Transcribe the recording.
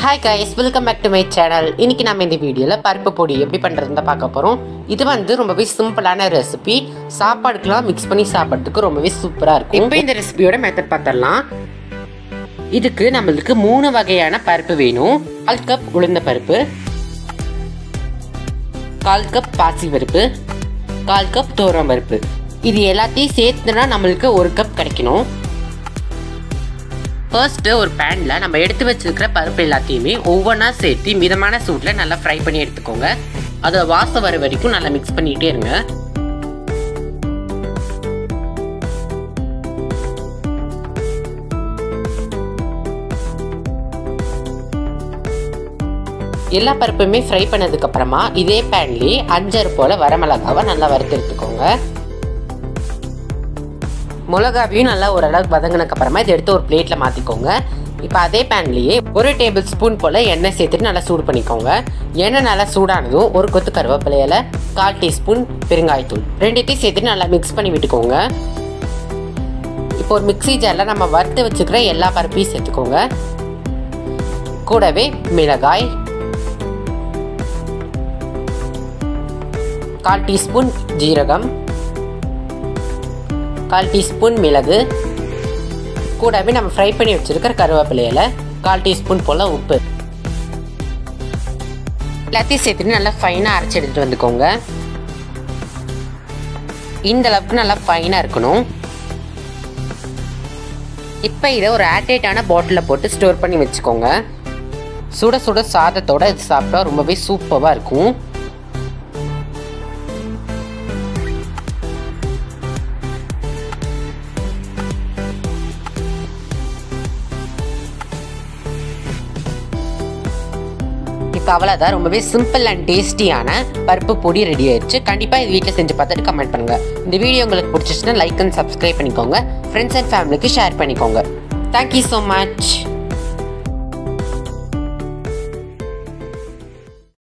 hi guys welcome back to my channel இன்னைக்கு நம்ம இந்த வீடியோவில் பருப்பு பொடி எப்படி பண்ணுறதுன்னு தான் பார்க்க போகிறோம் இது வந்து ரொம்பவே சிம்பிளான ரெசிபி சாப்பாடுக்கெலாம் மிக்ஸ் பண்ணி சாப்பிட்றதுக்கு ரொம்பவே சூப்பராக இருக்கும் இப்போ இந்த ரெசிபியோட மெத்தட் பார்த்துடலாம் இதுக்கு நம்மளுக்கு மூணு வகையான பருப்பு வேணும் கால் கப் உளுந்த பருப்பு கால் கப் பாசி பருப்பு கால் கப் தோரம் பருப்பு இது எல்லாத்தையும் சேர்த்துனா நம்மளுக்கு ஒரு கப் கிடைக்கணும் ஃபர்ஸ்ட்டு ஒரு பேனில் நம்ம எடுத்து வச்சிருக்கிற பருப்பு எல்லாத்தையுமே ஒவ்வொன்றா சேர்த்து மிதமான சூட்டில் நல்லா ஃப்ரை பண்ணி எடுத்துக்கோங்க அதை வாசம் வர வரைக்கும் நல்லா மிக்ஸ் பண்ணிகிட்டே இருங்க எல்லா பருப்புமே ஃப்ரை பண்ணதுக்கு அப்புறமா இதே பேன்லேயே அஞ்சரை போல வரமிளகாவை நல்லா வறுத்து எடுத்துக்கோங்க மிளகாவையும் நல்லா ஓரளவுக்கு வதங்கினக்கு அப்புறமா இதை எடுத்து ஒரு பிளேட்டில் மாற்றிக்கோங்க இப்போ அதே பேன்லேயே ஒரு டேபிள் ஸ்பூன் போல் எண்ணெய் சேர்த்துட்டு நல்லா சூடு பண்ணிக்கோங்க எண்ணெய் நல்லா சூடானதும் ஒரு கொத்து கருவேப்பிலையில கால் டீஸ்பூன் பெருங்காயத்தூள் ரெண்டுத்தையும் சேர்த்துட்டு நல்லா மிக்ஸ் பண்ணி விட்டுக்கோங்க இப்போ ஒரு மிக்ஸி ஜாரில் நம்ம வறுத்து வச்சுக்கிற எல்லா பருப்பையும் சேர்த்துக்கோங்க கூடவே மிளகாய் கால் டீஸ்பூன் ஜீரகம் கால் டீஸ்பூன் மிளகு கூடவே நம்ம ஃப்ரை பண்ணி வச்சுருக்கிற கருவேப்பிலையில கால் டீஸ்பூன் போல் உப்பு எல்லாத்தையும் சேர்த்துட்டு நல்லா ஃபைனாக அரைச்சி எடுத்துகிட்டு வந்துக்கோங்க இந்த அளவுக்கு நல்லா ஃபைனாக இருக்கணும் இப்போ இதை ஒரு ஏர்டைட்டான பாட்டிலில் போட்டு ஸ்டோர் பண்ணி வச்சுக்கோங்க சுட சுட சாதத்தோட இது சாப்பிட்டா ரொம்பவே சூப்பராக இருக்கும் இப்போ அவ்வளோதான் ரொம்பவே சிம்பிள் அண்ட் டேஸ்டியான பருப்பு பொடி ரெடி ஆயிடுச்சு கண்டிப்பாக இது வீட்டில் செஞ்சு பார்த்துட்டு கமெண்ட் பண்ணுங்கள் இந்த வீடியோ உங்களுக்கு பிடிச்சிச்சுன்னா லைக் அண்ட் சப்ஸ்கிரைப் பண்ணிக்கோங்க ஃப்ரெண்ட்ஸ் அண்ட் ஃபேமிலிக்கு ஷேர் பண்ணிக்கோங்க தேங்க்யூ ஸோ மச்